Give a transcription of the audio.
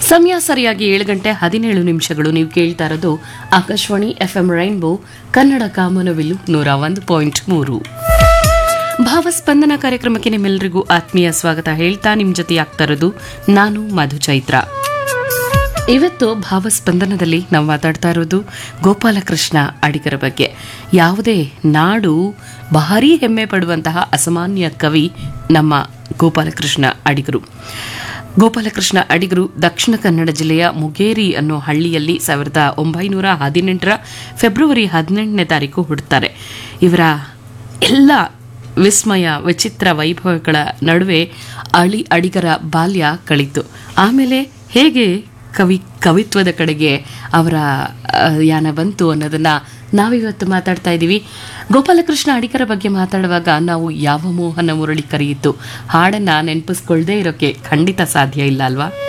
ಸಮಯ ಸರಿಯಾಗಿ ಏಳು ಗಂಟೆ ಹದಿನೇಳು ನಿಮಿಷಗಳು ನೀವು ಕೇಳ್ತಾ ಇರೋದು Akashvani F M rainbow Kannada ಕಾಮನವಿಲು ನೂರ ಒಂದು ಪಾಯಿಂಟ್ ಮೂರು ಭಾವಸ್ಪಂದನ ಕಾರ್ಯಕ್ರಮಕ್ಕೆ ನಿಮ್ಮೆಲ್ಲರಿಗೂ ಆತ್ಮೀಯ ಸ್ವಾಗತ ಹೇಳ್ತಾ ನಿಮ್ ಜೊತೆ ಆಗ್ತಾ ಇರೋದು ನಾನು ಮಧು ಚೈತ್ರ ಇವತ್ತು ಭಾವಸ್ಪಂದನದಲ್ಲಿ ನಾವು ಮಾತಾಡ್ತಾ ಇರೋದು ಗೋಪಾಲಕೃಷ್ಣ ಅಡಿಗರ ಬಗ್ಗೆ ಯಾವುದೇ ನಾಡು ಭಾರೀ ಹೆಮ್ಮೆ ಪಡುವಂತಹ ಅಸಾಮಾನ್ಯ ಕವಿ ನಮ್ಮ ಗೋಪಾಲಕೃಷ್ಣ ಅಡಿಗರು ಗೋಪಾಲಕೃಷ್ಣ ಅಡಿಗರು ದಕ್ಷಿಣ ಕನ್ನಡ ಜಿಲ್ಲೆಯ ಮುಗೇರಿ ಅನ್ನೋ ಹಳ್ಳಿಯಲ್ಲಿ ಸಾವಿರದ ಒಂಬೈನೂರ ಹದಿನೆಂಟರ ಫೆಬ್ರವರಿ ಹದಿನೆಂಟನೇ ತಾರೀಕು ಹುಡ್ತಾರೆ ಇವರ ಎಲ್ಲ ವಿಸ್ಮಯ ವಿಚಿತ್ರ ವೈಭವಗಳ ನಡುವೆ ಅಳಿ ಅಡಿಗರ ಬಾಲ್ಯ ಕಳಿತು ಆಮೇಲೆ ಹೇಗೆ ಕವಿ ಕವಿತ್ವದ ಕಡೆಗೆ ಅವರ ಆ, ಯಾನ ಬಂತು ಅನ್ನೋದನ್ನ ನಾವಿವತ್ತು ಮಾತಾಡ್ತಾ ಇದ್ದೀವಿ ಗೋಪಾಲಕೃಷ್ಣ ಅಡಿಗರ ಬಗ್ಗೆ ಮಾತಾಡುವಾಗ ನಾವು ಯಾವ ಮೋಹನ ಮುರಳಿ ಕರೆಯಿತು ಹಾಡನ್ನ ನೆನಪಿಸ್ಕೊಳ್ದೇ ಇರೋಕೆ ಖಂಡಿತ ಸಾಧ್ಯ ಇಲ್ಲ ಅಲ್ವಾ